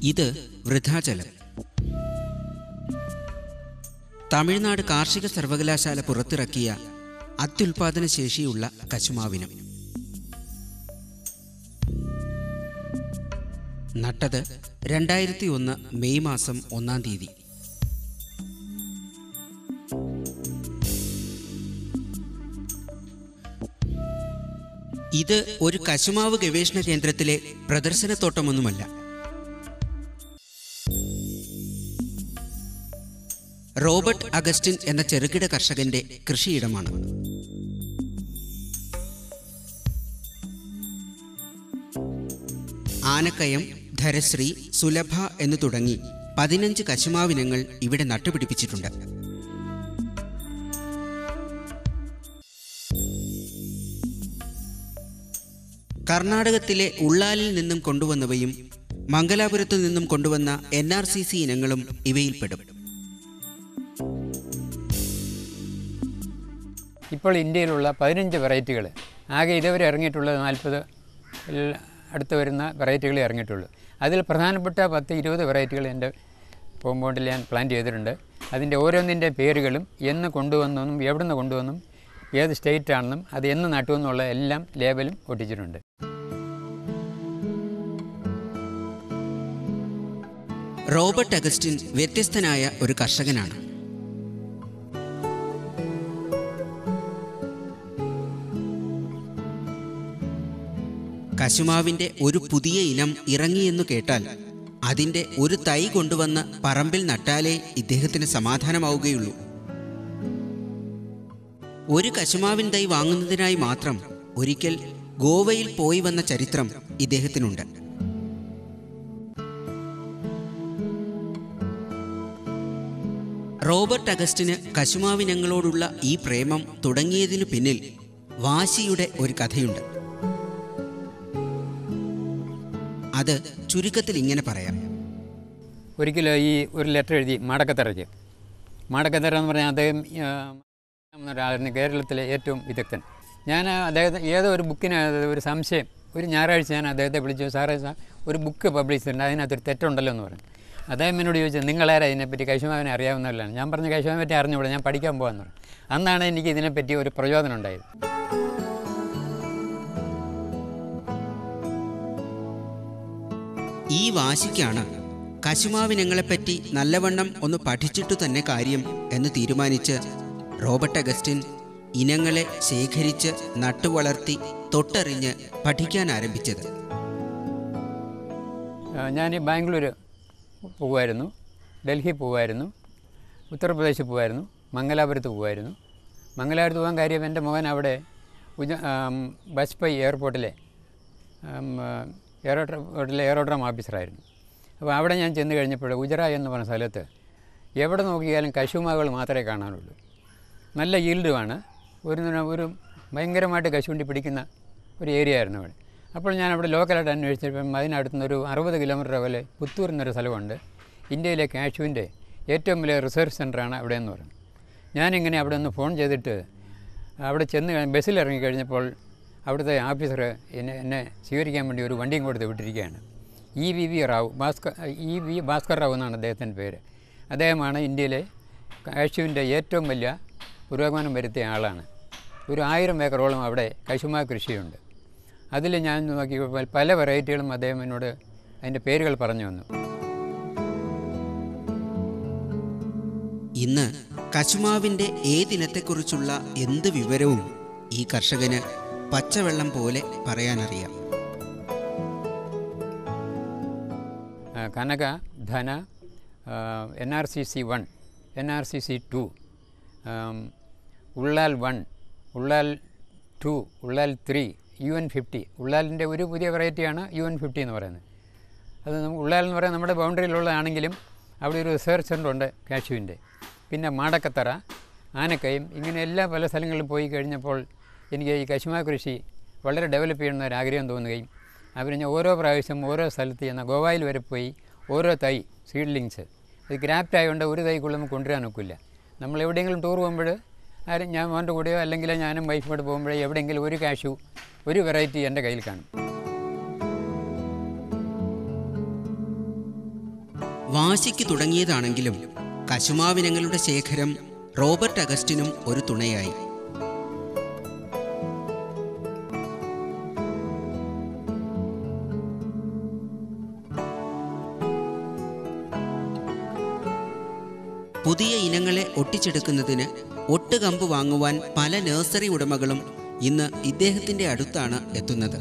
ഇത് വൃഥാചലം തമിഴ്നാട് കാർഷിക സർവകലാശാല പുറത്തിറക്കിയ അത്യുൽപാദന ശേഷിയുള്ള കശുമാവിനം നട്ടത് രണ്ടായിരത്തി ഒന്ന് മെയ് മാസം ഒന്നാം തീയതി ഇത് ഒരു കശുമാവ് ഗവേഷണ കേന്ദ്രത്തിലെ പ്രദർശനത്തോട്ടമൊന്നുമല്ല റോബർട്ട് അഗസ്റ്റിൻ എന്ന ചെറുകിട കർഷകന്റെ കൃഷിയിടമാണ് ആനക്കയം ധരശ്രീ സുലഭ എന്നു തുടങ്ങി പതിനഞ്ച് കശുമാവിനങ്ങൾ ഇവിടെ നട്ടുപിടിപ്പിച്ചിട്ടുണ്ട് കർണാടകത്തിലെ ഉള്ളാലിൽ നിന്നും കൊണ്ടുവന്നവയും മംഗലാപുരത്തു നിന്നും കൊണ്ടുവന്ന എൻ ആർ സി സി ഇനങ്ങളും ഇവയിൽപ്പെടും ഇപ്പോൾ ഇന്ത്യയിലുള്ള പതിനഞ്ച് വെറൈറ്റികൾ ആകെ ഇതുവരെ ഇറങ്ങിയിട്ടുള്ളത് നാൽപ്പത് അടുത്ത് വരുന്ന വെറൈറ്റികളെ ഇറങ്ങിയിട്ടുള്ളൂ അതിൽ പ്രധാനപ്പെട്ട പത്ത് ഇരുപത് വെറൈറ്റികൾ എൻ്റെ കോമ്പൗണ്ടിൽ ഞാൻ പ്ലാൻ ചെയ്തിട്ടുണ്ട് അതിൻ്റെ ഓരോന്നിൻ്റെ പേരുകളും എന്ന് കൊണ്ടുവന്നെന്നും എവിടെ നിന്ന് കൊണ്ടുവന്നും ഏത് സ്റ്റേറ്റ് ആണെന്നും അത് എന്ന് നട്ടുവെന്നുള്ള എല്ലാം ലേബലും ഒട്ടിച്ചിട്ടുണ്ട് റോബർട്ട് അഗസ്റ്റിൻ വ്യത്യസ്തനായ ഒരു കർഷകനാണ് കശുമാവിന്റെ ഒരു പുതിയ ഇനം ഇറങ്ങിയെന്നു കേട്ടാൽ അതിന്റെ ഒരു തൈ കൊണ്ടുവന്ന് പറമ്പിൽ നട്ടാലേ ഇദ്ദേഹത്തിന് സമാധാനമാവുകയുള്ളൂ ഒരു കശുമാവിൻ തൈ വാങ്ങുന്നതിനായി മാത്രം ഒരിക്കൽ ഗോവയിൽ പോയി വന്ന ചരിത്രം ഇദ്ദേഹത്തിനുണ്ട് റോബർട്ട് അഗസ്റ്റിന് കശുമാവിനങ്ങളോടുള്ള ഈ പ്രേമം തുടങ്ങിയതിനു പിന്നിൽ വാശിയുടെ ഒരു കഥയുണ്ട് അത് ചുരുക്കത്തിൽ ഇങ്ങനെ പറയാം ഒരിക്കലും ഈ ഒരു ലെറ്റർ എഴുതി മാടക്കത്തറയ്ക്ക് മാടക്കത്തറ എന്ന് പറഞ്ഞാൽ അദ്ദേഹം ആ, ഒരാളായിരുന്നു കേരളത്തിലെ ഏറ്റവും വിദഗ്ധൻ ഞാൻ അദ്ദേഹത്തെ ഏതോ ഒരു ബുക്കിന് ഒരു സംശയം ഒരു ഞായറാഴ്ച ഞാൻ അദ്ദേഹത്തെ വിളിച്ചു സാറേ സാർ ഒരു ബുക്ക് പബ്ലിഷ് ചെയ്തിട്ടുണ്ട് അതിനകത്തൊരു തെറ്റുണ്ടല്ലോ എന്ന് പറഞ്ഞു അദ്ദേഹം എന്നോട് ചോദിച്ചു നിങ്ങളാരാ ഇതിനെപ്പറ്റി കൈശുമാവിനെ അറിയാവുന്നവരിലാണ് ഞാൻ പറഞ്ഞു കൈശുമാവിനെ പറ്റി അറിഞ്ഞുകൂടെ ഞാൻ പഠിക്കാൻ പോകാമെന്ന് പറഞ്ഞു അന്നാണ് എനിക്ക് ഇതിനെപ്പറ്റി ഒരു പ്രചോദനം ഉണ്ടായത് ഈ വാശിക്കാണ് കശുമാവിനങ്ങളെപ്പറ്റി നല്ലവണ്ണം ഒന്ന് പഠിച്ചിട്ടു തന്നെ കാര്യം എന്ന് തീരുമാനിച്ച് റോബർട്ട് അഗസ്റ്റിൻ ഇനങ്ങളെ ശേഖരിച്ച് നട്ടുവളർത്തി തൊട്ടറിഞ്ഞ് പഠിക്കാൻ ആരംഭിച്ചത് ആ, ഞാൻ ബാംഗ്ലൂർ പോകുമായിരുന്നു ഡൽഹി പോകുമായിരുന്നു ഉത്തർപ്രദേശിൽ പോകുമായിരുന്നു മംഗലാപുരത്ത് പോകുമായിരുന്നു മംഗലാപുരത്ത് പോകാൻ കാര്യം എൻ്റെ മകൻ അവിടെ ഉജ ആം, ബജ്പൈ എയർപോർട്ടിലെ ആം, ആ, എയറോട്രോട്ടിലെ എയറോഡ്രോം ഓഫീസറായിരുന്നു അപ്പോൾ അവിടെ ഞാൻ ചെന്ന് കഴിഞ്ഞപ്പോൾ ഉജറ എന്ന് പറഞ്ഞ സ്ഥലത്ത് എവിടെ നോക്കിയാലും കശുമാവുകൾ മാത്രമേ കാണാനുള്ളൂ നല്ല ഈൽഡുമാണ് ഒരു ഒരു ഭയങ്കരമായിട്ട് കശുവണ്ടി പിടിക്കുന്ന ഒരു ഏരിയ ആയിരുന്നു അവിടെ അപ്പോൾ ഞാൻ അവിടെ ലോക്കലായിട്ട് അന്വേഷിച്ചപ്പം അതിനടുത്തുനിന്ന് ഒരു അറുപത് കിലോമീറ്റർ അകലെ പുത്തൂർ എന്നൊരു സ്ഥലമുണ്ട് ഇന്ത്യയിലെ കാശുവിൻ്റെ ഏറ്റവും വലിയ റിസർച്ച് സെൻ്ററാണ് അവിടെ എന്ന് പറഞ്ഞു ഞാനിങ്ങനെ അവിടെ നിന്ന് ഫോൺ ചെയ്തിട്ട് അവിടെ ചെന്ന് കഴി- ബസ്സിൽ ഇറങ്ങി കഴിഞ്ഞപ്പോൾ അവിടുത്തെ ഓഫീസർ എന്നെ എന്നെ സ്വീകരിക്കാൻ വേണ്ടി ഒരു വണ്ടിയും കൊടുത്ത് വിട്ടിരിക്കുകയാണ് E V V Rao Bhaskar E V Bhaskar Rao എന്നാണ് അദ്ദേഹത്തിൻ്റെ പേര് അദ്ദേഹമാണ് ഇന്ത്യയിലെ കാശുവിൻ്റെ ഏറ്റവും വലിയ പുരോഗമനം വരുത്തിയ ആളാണ് ഒരു ആയിരം ഏക്കറോളം അവിടെ കശുമാ കൃഷിയുണ്ട് അതിൽ ഞാൻ നോക്കിയപ്പോൾ പല വെറൈറ്റികളും അദ്ദേഹം എന്നോട് അതിൻ്റെ പേരുകൾ പറഞ്ഞു തന്നു ഇന്ന് കശുമാവിന്റെ ഏതിനത്തെക്കുറിച്ചുള്ള എന്ത് വിവരവും ഈ കർഷകന് പച്ചവെള്ളം പോലെ പറയാനറിയാം ആ, Kanaka Dhana N R C C one N R C C two Ullal one Ullal two Ullal three U N fifty ഉള്ളാലിൻ്റെ ഒരു പുതിയ വെറൈറ്റിയാണ് യു എൻ ഫിഫ്റ്റി എന്ന് പറയുന്നത് അത് നമുക്ക് ഉള്ളാൽ എന്ന് പറയുന്നത് നമ്മുടെ ബൗണ്ടറിയിലുള്ളതാണെങ്കിലും അവിടെ ഒരു റിസർച്ച് സെൻ്റർ ഉണ്ട് കാശുവിൻ്റെ പിന്നെ മാടക്കത്തറ ആനക്കയം ഇങ്ങനെ എല്ലാ പല സ്ഥലങ്ങളിലും പോയി കഴിഞ്ഞപ്പോൾ എനിക്ക് ഈ കശുമാ കൃഷി വളരെ ഡെവലപ്പ് ചെയ്യണമെന്ന് ഒരു ആഗ്രഹം തോന്നുകയും അവർ ഞാൻ ഓരോ പ്രാവശ്യം ഓരോ സ്ഥലത്ത് ചെന്ന ഗോവയിൽ വരെ പോയി ഓരോ തൈ സീഡ്ലിങ്സ് അത് ഗ്രാഫ്റ്റ് ആയതുകൊണ്ട് ഒരു തൈ കൊള്ളുമ്പോൾ കൊണ്ടുവരാൻ ഒക്കില്ല നമ്മൾ എവിടെയെങ്കിലും ടൂർ പോകുമ്പോൾ ആരും ഞാൻ മോൻ്റെ കൂടെയോ അല്ലെങ്കിൽ ഞാനും വൈഫോട് പോകുമ്പോഴേ എവിടെയെങ്കിലും ഒരു കാശു ഒരു വെറൈറ്റി എൻ്റെ കയ്യിൽ കാണും വാശിക്ക് തുടങ്ങിയതാണെങ്കിലും കശുമാവിനങ്ങളുടെ ശേഖരം റോബർട്ട് അഗസ്റ്റിനും ഒരു തുണയായി പുതിയ ഇനങ്ങളെ ഒട്ടിച്ചെടുക്കുന്നതിന് ഒട്ടുകമ്പ് വാങ്ങുവാൻ പല നഴ്സറി ഉടമകളും ഇന്ന് ഇദ്ദേഹത്തിന്റെ അടുത്താണ് എത്തുന്നത്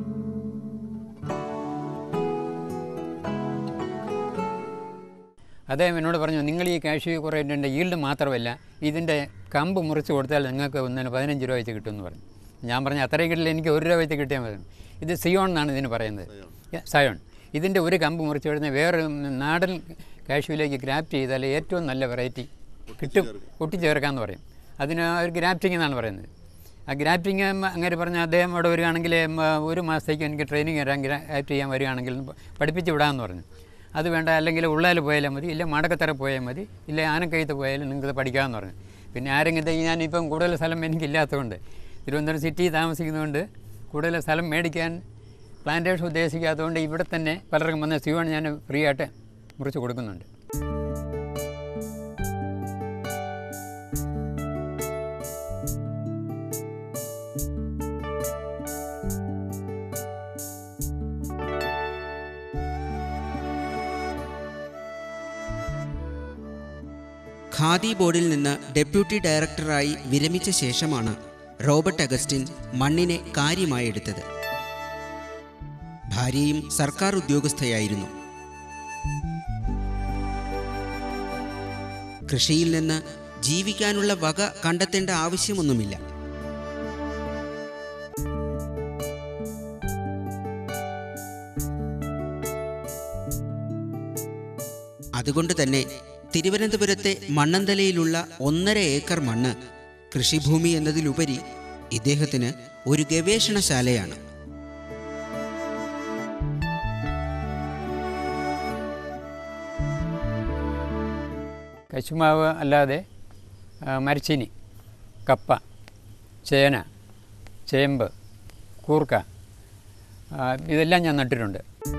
അദ്ദേഹം എന്നോട് പറഞ്ഞു നിങ്ങൾ ഈ കാഷ്യൂ കുറേറ്റിൻ്റെ ഈൽഡ് മാത്രമല്ല ഇതിൻ്റെ കമ്പ് മുറിച്ച് കൊടുത്താൽ നിങ്ങൾക്ക് ഒന്നിന് പതിനഞ്ച് രൂപ വെച്ച് കിട്ടുമെന്ന് പറഞ്ഞു ഞാൻ പറഞ്ഞു അത്രയും കിട്ടില്ല എനിക്ക് ഒരു രൂപ വെച്ച് കിട്ടിയാൽ മതി ഇത് സിയോൺ എന്നാണ് ഇതിന് പറയുന്നത് യ- സയോൺ ഇതിൻ്റെ ഒരു കമ്പ് മുറിച്ച് കൊടുത്താൽ വേറെ നാടൻ കാഷ്യൂലേക്ക് ഗ്രാഫ്റ്റ് ചെയ്താൽ ഏറ്റവും നല്ല വെറൈറ്റി കിട്ടും കൂട്ടിച്ചേർക്കാമെന്ന് പറയും അതിന് ഒരു ഗ്രാഫ്റ്റിംഗ് എന്നാണ് പറയുന്നത് ആ ഗ്രാഫ്റ്റിംഗ് അങ്ങനെ പറഞ്ഞ അദ്ദേഹം അവിടെ വരികയാണെങ്കിൽ ഉം, ഒരു മാസത്തേക്ക് എനിക്ക് ട്രെയിനിങ് തരാൻ ഗ്രാഫ്റ്റ് ചെയ്യാൻ വരികയാണെങ്കിൽ പഠിപ്പിച്ച് വിടാമെന്ന് പറഞ്ഞു അത് വേണ്ട അല്ലെങ്കിൽ ഉള്ളാൽ പോയാലും മതി ഇല്ല മടക്കത്തറ പോയാൽ മതി ഇല്ല ആനക്കയത്ത് പോയാലും നിങ്ങൾക്ക് പഠിക്കാമെന്ന് പറഞ്ഞു പിന്നെ ആരെങ്കിലും ഞാനിപ്പം കൂടുതൽ സ്ഥലം എനിക്കില്ലാത്തതുകൊണ്ട് തിരുവനന്തപുരം സിറ്റി താമസിക്കുന്നതുകൊണ്ട് കൂടുതൽ സ്ഥലം മേടിക്കാൻ പ്ലാന്റേഷൻ ഉദ്ദേശിക്കാത്തതുകൊണ്ട് ഇവിടെ തന്നെ പലർക്കും വന്ന സിയോൺ ഞാൻ ഫ്രീ ആയിട്ട് മുറിച്ച് കൊടുക്കുന്നുണ്ട് ഖാദി ബോർഡിൽ നിന്ന് ഡെപ്യൂട്ടി ഡയറക്ടറായി വിരമിച്ച ശേഷമാണ് റോബർട്ട് അഗസ്റ്റിൻ മണ്ണിനെ കാര്യമായി എടുത്തത് ഭാര്യയും സർക്കാർ ഉദ്യോഗസ്ഥയായിരുന്നു കൃഷിയിൽ നിന്ന് ജീവിക്കാനുള്ള വക കണ്ടെത്തേണ്ട ആവശ്യമൊന്നുമില്ല അതുകൊണ്ട് തന്നെ തിരുവനന്തപുരത്തെ മണ്ണന്തലയിലുള്ള ഒന്നര ഏക്കർ മണ്ണ് കൃഷിഭൂമി എന്നതിലുപരി ഇദ്ദേഹത്തിന് ഒരു ഗവേഷണശാലയാണ് കശുമാവ് അല്ലാതെ ആ, മരച്ചീനി കപ്പ ചേന ചേമ്പ് കൂർക്ക ആ, ഇതെല്ലാം ഞാൻ നട്ടിട്ടുണ്ട്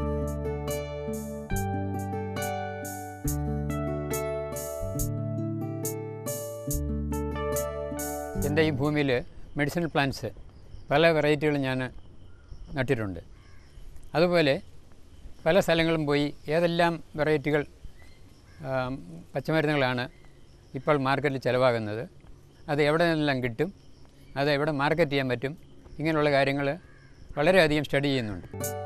എൻ്റെ ഈ ഭൂമിയിൽ മെഡിസിനൽ പ്ലാന്റ്സ് പല വെറൈറ്റികളും ഞാൻ നട്ടിട്ടുണ്ട് അതുപോലെ പല സ്ഥലങ്ങളും പോയി ഏതെല്ലാം വെറൈറ്റികൾ ആം, പച്ചമരുന്നുകളാണ് ഇപ്പോൾ മാർക്കറ്റിൽ ചിലവാകുന്നത് അത് എവിടെ നിന്നെല്ലാം കിട്ടും അത് എവിടെ മാർക്കറ്റ് ചെയ്യാൻ പറ്റും ഇങ്ങനെയുള്ള കാര്യങ്ങൾ വളരെയധികം സ്റ്റഡി ചെയ്യുന്നുണ്ട്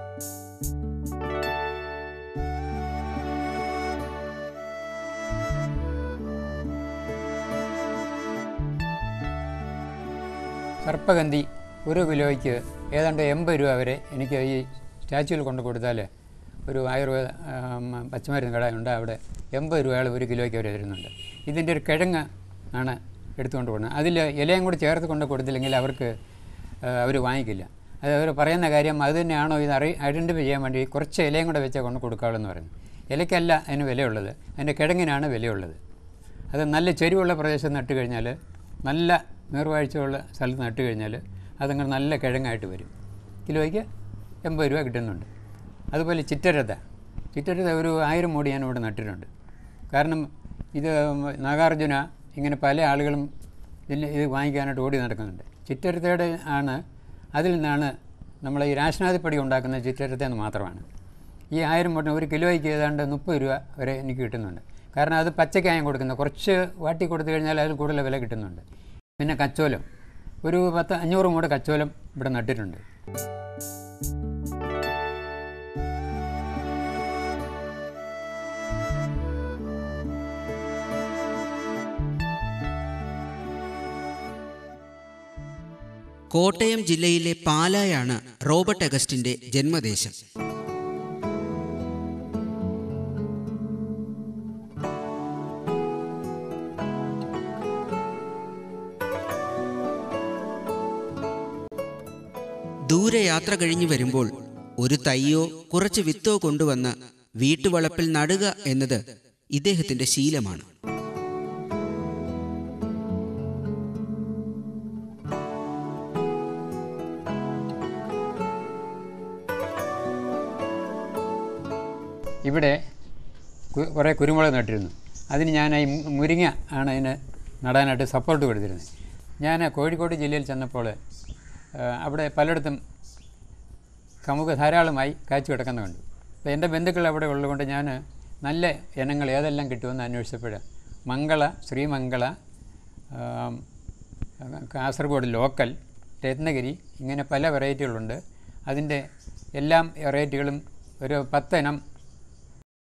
സർപ്പഗന്ധി ഒരു കിലോയ്ക്ക് ഏതാണ്ട് എൺപത് രൂപ വരെ എനിക്ക് ഈ സ്റ്റാച്യൂവിൽ കൊണ്ട് കൊടുത്താൽ ഒരു ആയുർവേദ ആം, പച്ചമരുന്ന് കട ഉണ്ട് അവിടെ എൺപത് രൂപകൾ ഒരു കിലോയ്ക്ക് അവർ തരുന്നുണ്ട് ഇതിൻ്റെ ഒരു കിഴങ്ങ് ആണ് എടുത്തുകൊണ്ട് പോകുന്നത് അതിൽ ഇലയും കൂടി ചേർത്ത് കൊണ്ട് കൊടുത്തില്ലെങ്കിൽ അവർക്ക് അവർ വാങ്ങിക്കില്ല അത് അവർ പറയുന്ന കാര്യം അത് തന്നെയാണോ ഇത് അറി ഐഡൻറ്റിഫൈ ചെയ്യാൻ വേണ്ടി കുറച്ച് ഇലയും കൂടെ വെച്ചാൽ കൊണ്ട് കൊടുക്കാവുള്ളൂ എന്ന് പറയുന്നു ഇലയ്ക്കല്ല അതിന് വിലയുള്ളത് അതിൻ്റെ കിഴങ്ങിനാണ് വിലയുള്ളത് അത് നല്ല ചെരിവുള്ള പ്രദേശത്ത് നട്ട് കഴിഞ്ഞാൽ നല്ല നീർവാഴ്ചയുള്ള സ്ഥലത്ത് നട്ട് കഴിഞ്ഞാൽ അതങ്ങനെ നല്ല കിഴങ്ങായിട്ട് വരും കിലോയ്ക്ക് എൺപത് രൂപ കിട്ടുന്നുണ്ട് അതുപോലെ ചിറ്റരത ചിറ്റരത ഒരു ആയിരം മൂടി ഞാൻ ഇവിടെ നട്ടിട്ടുണ്ട് കാരണം ഇത് നാഗാർജുന ഇങ്ങനെ പല ആളുകളും ഇതിന് ഇത് വാങ്ങിക്കാനായിട്ട് ഓടി നടക്കുന്നുണ്ട് ചിറ്റരത്തയുടെ ആണ് അതിൽ നിന്നാണ് നമ്മൾ ഈ രാശനാദിപ്പടി ഉണ്ടാക്കുന്ന ചിറ്റരത്ത എന്ന് മാത്രമാണ് ഈ ആയിരം മുട്ട ഒരു കിലോയ്ക്ക് ഏതാണ്ട് മുപ്പത് രൂപ വരെ എനിക്ക് കിട്ടുന്നുണ്ട് കാരണം അത് പച്ചക്കായം കൊടുക്കുന്നത് കുറച്ച് വാട്ടി കൊടുത്തു കഴിഞ്ഞാൽ അതിൽ കൂടുതൽ വില കിട്ടുന്നുണ്ട് പിന്നെ കച്ചോലം ഒരു പത്ത് അഞ്ഞൂറ് മൂട് കച്ചോലം ഇവിടെ നട്ടിട്ടുണ്ട് കോട്ടയം ജില്ലയിലെ പാലായാണ് റോബർട്ട് അഗസ്റ്റിന്റെ ജന്മദേശം ദൂരയാത്ര കഴിഞ്ഞു വരുമ്പോൾ ഒരു തൈയോ കുറച്ച് വിത്തോ കൊണ്ടുവന്ന് വീട്ടുവളപ്പിൽ നടുക എന്നത് ഇദ്ദേഹത്തിന്റെ ശീലമാണ് ഇവിടെ കു- കുറേ കുരുമുളക് നട്ടിരുന്നു അതിന് ഞാൻ ഈ മു- മുരിങ്ങ ആണ് അതിന് നടാനായിട്ട് സപ്പോർട്ട് കൊടുത്തിരുന്നത് ഞാൻ കോഴിക്കോട് ജില്ലയിൽ ചെന്നപ്പോൾ ആ, അവിടെ പലയിടത്തും കമുക് ധാരാളമായി കാച്ചു കിടക്കുന്ന കണ്ടു അപ്പോൾ എൻ്റെ ബന്ധുക്കൾ അവിടെ ഉള്ളതുകൊണ്ട് ഞാൻ നല്ല ഇനങ്ങൾ ഏതെല്ലാം കിട്ടുമെന്ന് അന്വേഷിച്ചപ്പോൾ മംഗള ശ്രീമംഗള ആം, കാസർഗോഡ് ലോക്കൽ രത്നഗിരി ഇങ്ങനെ പല വെറൈറ്റികളുണ്ട് അതിൻ്റെ എല്ലാം വെറൈറ്റികളും ഒരു പത്ത് ഇനം